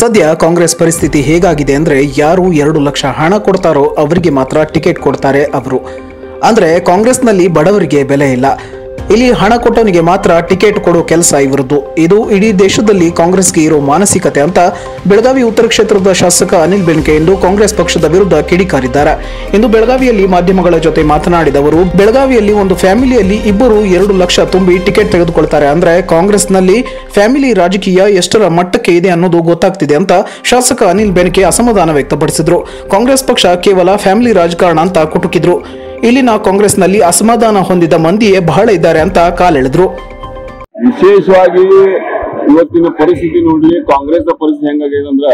ಸದ್ಯ ಕಾಂಗ್ರೆಸ್ ಪರಿಸ್ಥಿತಿ ಹೇಗಾಗಿದೆ ಅಂದ್ರೆ ಯಾರು ಎರಡು ಲಕ್ಷ ಹಣ ಕೊಡ್ತಾರೋ ಅವರಿಗೆ ಮಾತ್ರ ಟಿಕೆಟ್ ಕೊಡ್ತಾರೆ ಅವರು ಅಂದ್ರೆ ಕಾಂಗ್ರೆಸ್ನಲ್ಲಿ ಬಡವರಿಗೆ ಬೆಲೆ ಇಲ್ಲ ಇಲ್ಲಿ ಹಣ ಕೊಟ್ಟವನಿಗೆ ಮಾತ್ರ ಟಿಕೆಟ್ ಕೊಡೋ ಕೆಲಸ ಇವರದ್ದು ಇದು ಇಡೀ ದೇಶದಲ್ಲಿ ಕಾಂಗ್ರೆಸ್ಗೆ ಇರೋ ಮಾನಸಿಕತೆ ಅಂತ ಬೆಳಗಾವಿ ಉತ್ತರ ಕ್ಷೇತ್ರದ ಶಾಸಕ ಅನಿಲ್ ಬೆನ್ಕೆ ಇಂದು ಕಾಂಗ್ರೆಸ್ ಪಕ್ಷದ ವಿರುದ್ಧ ಕಿಡಿಕಾರಿದ್ದಾರೆ ಇಂದು ಬೆಳಗಾವಿಯಲ್ಲಿ ಮಾಧ್ಯಮಗಳ ಜೊತೆ ಮಾತನಾಡಿದವರು ಬೆಳಗಾವಿಯಲ್ಲಿ ಒಂದು ಫ್ಯಾಮಿಲಿಯಲ್ಲಿ ಇಬ್ಬರು ಎರಡು ಲಕ್ಷ ತುಂಬಿ ಟಿಕೆಟ್ ತೆಗೆದುಕೊಳ್ತಾರೆ ಅಂದ್ರೆ ಕಾಂಗ್ರೆಸ್ನಲ್ಲಿ ಫ್ಯಾಮಿಲಿ ರಾಜಕೀಯ ಎಷ್ಟರ ಮಟ್ಟಕ್ಕೆ ಇದೆ ಅನ್ನೋದು ಗೊತ್ತಾಗ್ತಿದೆ ಅಂತ ಶಾಸಕ ಅನಿಲ್ ಬೆನ್ಕೆ ಅಸಮಾಧಾನ ವ್ಯಕ್ತಪಡಿಸಿದ್ರು ಕಾಂಗ್ರೆಸ್ ಪಕ್ಷ ಕೇವಲ ಫ್ಯಾಮಿಲಿ ರಾಜಕಾರಣ ಅಂತ ಕುಟುಕಿದ್ರು ಇಲ್ಲಿನ ಕಾಂಗ್ರೆಸ್ನಲ್ಲಿ ಅಸಮಾಧಾನ ಹೊಂದಿದ ಮಂದಿಯೇ ಬಹಳ ಇದ್ದಾರೆ ಅಂತ ಕಾಲೆಳೆದ್ರು ವಿಶೇಷವಾಗಿ ಇವತ್ತಿನ ಪರಿಸ್ಥಿತಿ ನೋಡ್ಲಿ ಕಾಂಗ್ರೆಸ್ ಪರಿಸ್ಥಿತಿ ಹೆಂಗಾಗಿದೆ ಅಂದ್ರ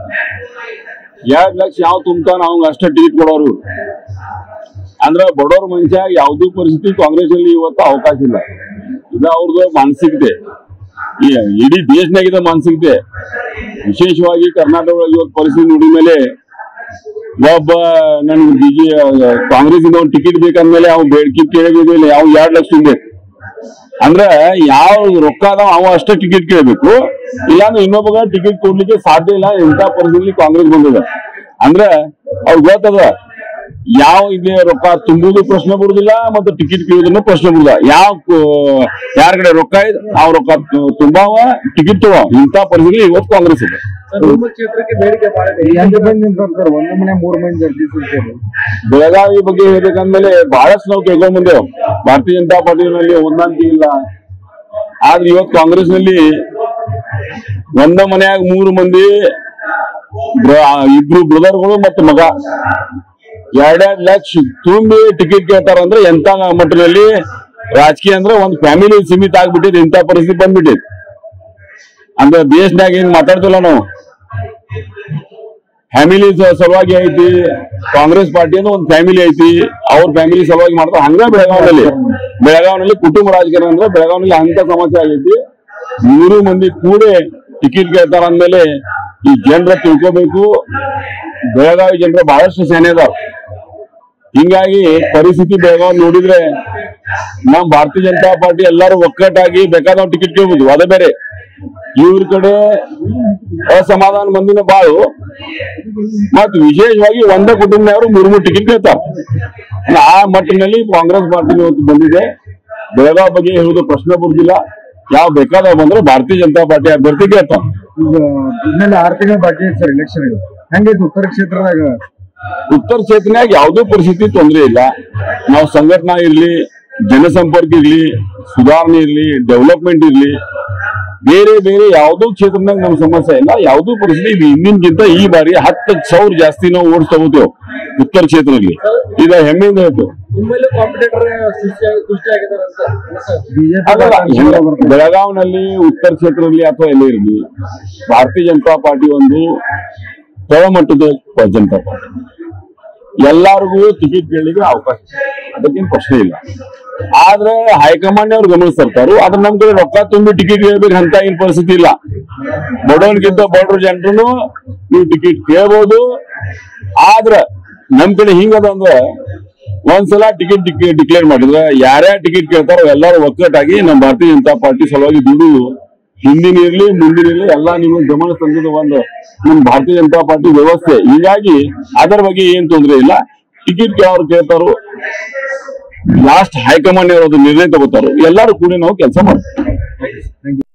ಎರಡ್ ಲಕ್ಷ ಯಾವ ತುಂಬ್ತಾನ ಅವಂಗ ಅಷ್ಟ ಟಿಕೆಟ್ ಕೊಡೋರು ಅಂದ್ರ ಬಡವ್ರ ಮನುಷ್ಯ ಯಾವ್ದು ಪರಿಸ್ಥಿತಿ ಕಾಂಗ್ರೆಸ್ ಅಲ್ಲಿ ಇವತ್ತು ಅವಕಾಶ ಇಲ್ಲ ಇದು ಅವ್ರದ್ದು ಮಾನಸಿಕತೆ ಈ ಇಡೀ ದೇಶನಾಗಿದ್ದ ಮಾನಸಿಕತೆ ವಿಶೇಷವಾಗಿ ಕರ್ನಾಟಕದೊಳಗೆ ಇವತ್ತು ಪರಿಸ್ಥಿತಿ ನೋಡಿದ ಮೇಲೆ ಒಬ್ಬ ನನ್ಗೆ ಬಿಜೆ ಕಾಂಗ್ರೆಸ್ ಇಂದ ಒಂದು ಟಿಕೆಟ್ ಬೇಕಂದ್ಮೇಲೆ ಅವ್ನು ಬೇಡಿಕೆ ಕೇಳಬೇಕಿಲ್ಲ ಯಾವ ಎರಡ್ ಲಕ್ಷ ತುಂಬೇಕು ಅಂದ್ರ ಯಾವ ರೊಕ್ಕ ಅದಾವ ಅವ ಅಷ್ಟೇ ಟಿಕೆಟ್ ಕೇಳಬೇಕು ಇಲ್ಲಾಂದ್ರೆ ಇನ್ನೊಬ್ಬಗ ಟಿಕೆಟ್ ಕೊಡ್ಲಿಕ್ಕೆ ಸಾಧ್ಯ ಇಲ್ಲ ಇಂಥ ಪರಿಸ್ಥಿತಿ ಕಾಂಗ್ರೆಸ್ ಬಂದಿದೆ ಅಂದ್ರ ಅವ್ರಿಗೆ ಗೊತ್ತದ ಯಾವ ಇಲ್ಲಿ ರೊಕ್ಕ ತುಂಬುದು ಪ್ರಶ್ನೆ ಬರುದಿಲ್ಲ ಮತ್ತೆ ಟಿಕೆಟ್ ಕೇಳೋದನ್ನು ಪ್ರಶ್ನೆ ಬರುದಿಲ್ಲ ಯಾವ ಯಾರ ಕಡೆ ರೊಕ್ಕ ಇದೆ ಆ ರೊಕ್ಕ ತು- ತುಂಬಾವ ಟಿಕೆಟ್ ತಗೋ ಇಂಥ ಪರಿಸ್ಥಿತಿ ಇವತ್ತು ಕಾಂಗ್ರೆಸ್ ಇದೆ ನಿಮ್ಮ ಕ್ಷೇತ್ರಕ್ಕೆ ಬೇಡಿಕೆ ಬಹಳ ಇದೆ ಎಂಟು ಮಂದಿ ನಿಂತಾರ ಸರ್ ಒಂದು ಮನೆ ಮೂರು ಮಂದಿ ಅರ್ಜಿ ಸಲ್ಲಿಸಿದ್ರು ಬೆಳಗಾವಿ ಬಗ್ಗೆ ಹೇಳ್ಬೇಕಂದ್ಮೇಲೆ ಬಹಳಷ್ಟು ನಾವು ಕೇಳ್ಕೊಂಡ್ ಬಂದೇವು ಭಾರತೀಯ ಜನತಾ ಪಾರ್ಟಿನಲ್ಲಿ ಹೊಂದಾಣಿಕೆ ಇಲ್ಲ ಆದ್ರೆ ಇವತ್ತು ಕಾಂಗ್ರೆಸ್ ನಲ್ಲಿ ಒಂದ ಮನ್ಯಾಗ ಮೂರು ಮಂದಿ ಬ್ರ- ಇಬ್ರು ಬ್ರದರ್ಗಳು ಮತ್ತು ಮಗ ಎರಡೆರಡು ಲಕ್ಷ ತುಂಬಿ ಟಿಕೆಟ್ ಕೇಳ್ತಾರ ಅಂದ್ರೆ ಎಂತ ಮಟ್ಟದಲ್ಲಿ ರಾಜಕೀಯ ಅಂದ್ರೆ ಒಂದು ಫ್ಯಾಮಿಲಿ ಸೀಮಿತ ಆಗ್ಬಿಟ್ಟಿದೆ ಇಂಥ ಪರಿಸ್ಥಿತಿ ಬಂದ್ಬಿಟ್ಟಿದೆ ಅಂದ್ರೆ ದೇಶನಾಗ ಏನ್ ಮಾತಾಡ್ತಿಲ್ಲ ನಾವು ಫ್ಯಾಮಿಲಿ ಸಲುವಾಗಿ ಐತಿ ಕಾಂಗ್ರೆಸ್ ಪಾರ್ಟಿ ಅಂದ್ರೆ ಒಂದು ಫ್ಯಾಮಿಲಿ ಐತಿ ಅವ್ರ ಫ್ಯಾಮಿಲಿ ಸಲುವಾಗಿ ಮಾಡ್ತಾರೆ ಹಂಗ ಬೆಳಗಾವಿನಲ್ಲಿ ಬೆಳಗಾವಿನಲ್ಲಿ ಕುಟುಂಬ ರಾಜಕಾರಣ ಅಂದ್ರೆ ಬೆಳಗಾವಿನಲ್ಲಿ ಅಂತ ಸಮಸ್ಯೆ ಆಗೈತಿ ಮೂರು ಮಂದಿ ಕೂಡಿ ಟಿಕೆಟ್ ಕೇಳ್ತಾರ ಅಂದ್ಮೇಲೆ ಈ ಜನರ ತಿಳ್ಕೋಬೇಕು ಬೆಳಗಾವಿ ಜನರ ಬಹಳಷ್ಟು ಸೇನೆ ಅದಾವ ಹಿಂಗಾಗಿ ಪರಿಸ್ಥಿತಿ ಬೆಳಗಾವಿ ನೋಡಿದ್ರೆ ನಮ್ ಭಾರತೀಯ ಜನತಾ ಪಾರ್ಟಿ ಎಲ್ಲರೂ ಒಕ್ಕಟ್ಟಾಗಿ ಬೇಕಾದವ್ ಟಿಕೆಟ್ ಕೇಳ್ಬೋದು ಅದೇ ಬೇರೆ ಇವ್ರ ಕಡೆ ಅಸಮಾಧಾನ ಮಂದಿನ ಬಾಳು ಮತ್ತು ವಿಶೇಷವಾಗಿ ಒಂದೇ ಕುಟುಂಬದವರು ಮೂರು ಮೂರು ಟಿಕೆಟ್ ಕೇಳ್ತಾರ ಆ ಮಟ್ಟಿನಲ್ಲಿ ಕಾಂಗ್ರೆಸ್ ಪಾರ್ಟಿ ಇವತ್ತು ಬಂದಿದೆ ಬೆಳಗಾವಿ ಬಗ್ಗೆ ಹೇಳುವುದು ಪ್ರಶ್ನೆ ಬರುದಿಲ್ಲ ಯಾವ ಬೇಕಾದ ಬಂದ್ರೆ ಭಾರತೀಯ ಜನತಾ ಪಾರ್ಟಿ ಅಭ್ಯರ್ಥಿ ಗೆಲ್ತಾರ ಈಗ ಇನ್ನೆಲ್ಲ ಆರು ತಿಂಗಳ ಬಾಕಿ ಐತೆ ಸರ್ ಎಲೆಕ್ಷನ್ ಹೆಂಗೈತಿ ಉತ್ತರ ಕ್ಷೇತ್ರದಾಗ ಉತ್ತರ ಕ್ಷೇತ್ರನಾಗ ಯಾವುದೇ ಪರಿಸ್ಥಿತಿ ತೊಂದರೆ ಇಲ್ಲ ನಾವು ಸಂಘಟನಾ ಇರ್ಲಿ ಜನಸಂಪರ್ಕ ಇರ್ಲಿ ಸುಧಾರಣೆ ಇರ್ಲಿ ಡೆವಲಪ್ಮೆಂಟ್ ಇರ್ಲಿ ಬೇರೆ ಬೇರೆ ಯಾವುದೋ ಕ್ಷೇತ್ರನಾಗ ನಮ್ ಸಮಸ್ಯೆ ಇಲ್ಲ ಯಾವುದೋ ಪರಿಸ್ಥಿತಿ ಇದು ಹಿಂದಿನಗಿಂತ ಈ ಬಾರಿ ಹತ್ತು ಸಾವಿರ ಜಾಸ್ತಿ ನಾವು ಓಟ್ಸ್ ತಗೋತೇವೆ ಉತ್ತರ ಕ್ಷೇತ್ರದಲ್ಲಿ ಇದು ಹೆಮ್ಮೆಯಿಂದ ಹೇಳ್ತೇವೆ ನಿಮ್ಮಲ್ಲೂ ಕಾಂಪಿಟೇಟರ್ ಸೃಷ್ಟಿ ಆಗಿದ್ದಾರೆ ಅಂತ ಬಿಜೆಪಿ ಅದಲ್ಲ ಹೆಂಗ- ಬೆಳಗಾವಿನಲ್ಲಿ ಉತ್ತರ ಕ್ಷೇತ್ರದಲ್ಲಿ ಅಥವಾ ಎಲ್ಲೇ ಇರಲಿ ಭಾರತೀಯ ಜನತಾ ಪಾರ್ಟಿ ಒಂದು ತಳಮಟ್ಟದ ಜನತಾ ಪಾರ್ಟಿ ಎಲ್ಲಾರ್ಗೂ ಟಿಕೆಟ್ ಕೇಳಲಿಕ್ಕೆ ಅವಕಾಶ ಇದೆ. ಅದಕ್ಕೇನು ಪ್ರಶ್ನೆ ಇಲ್ಲ ಆದ್ರೆ ಹೈಕಮಾಂಡ್ ಅವ್ರು ಗಮನಿಸ್ತಿರ್ತಾರು ಆದ್ರೆ ನಮ್ ಕಡೆ ರೊಕ್ಕ ತುಂಬಿ ಟಿಕೆಟ್ ಕೇಳ್ಬೇಕು ಅಂತ ಏನ್ ಪರಿಸ್ಥಿತಿ ಇಲ್ಲ ಬಡವನಿಗಿಂತ ಬಡವ್ರ ಜನರು ನೀವು ಟಿಕೆಟ್ ಕೇಳ್ಬೋದು ಆದ್ರ ನಮ್ ಕಡೆ ಹಿಂಗದ ಅಂದ್ರೆ ಒಂದ್ಸಲ ಟಿಕೆಟ್ ಡಿಕ್ಲೇರ್ ಮಾಡಿದ್ರೆ ಯಾರ್ಯಾರ ಟಿಕೆಟ್ ಕೇಳ್ತಾರೋ ಎಲ್ಲರೂ ಒಕ್ಕಟ್ಟಾಗಿ ನಮ್ಮ ಭಾರತೀಯ ಜನತಾ ಪಾರ್ಟಿ ಸಲುವಾಗಿ ದುಡಿದು ಹಿಂದಿನ ಇರ್ಲಿ ಮುಂದಿನ ಇರ್ಲಿ ಎಲ್ಲಾ ನಿಮ್ಮ ಗಮನ ತಂದಿದ ಒಂದು ನಮ್ಮ ಭಾರತೀಯ ಜನತಾ ಪಾರ್ಟಿ ವ್ಯವಸ್ಥೆ ಹೀಗಾಗಿ ಅದರ ಬಗ್ಗೆ ಏನ್ ತೊಂದರೆ ಇಲ್ಲ ಟಿಕೆಟ್ ಯಾರು ಕೇಳ್ತಾರೋ ಲಾಸ್ಟ್ ಹೈಕಮಾಂಡ್ ಅವರು ನಿರ್ಣಯ ತಗೋತಾರೋ ಎಲ್ಲರೂ ಕೂಡಿ ನಾವು ಕೆಲಸ ಮಾಡ್ತೀವಿ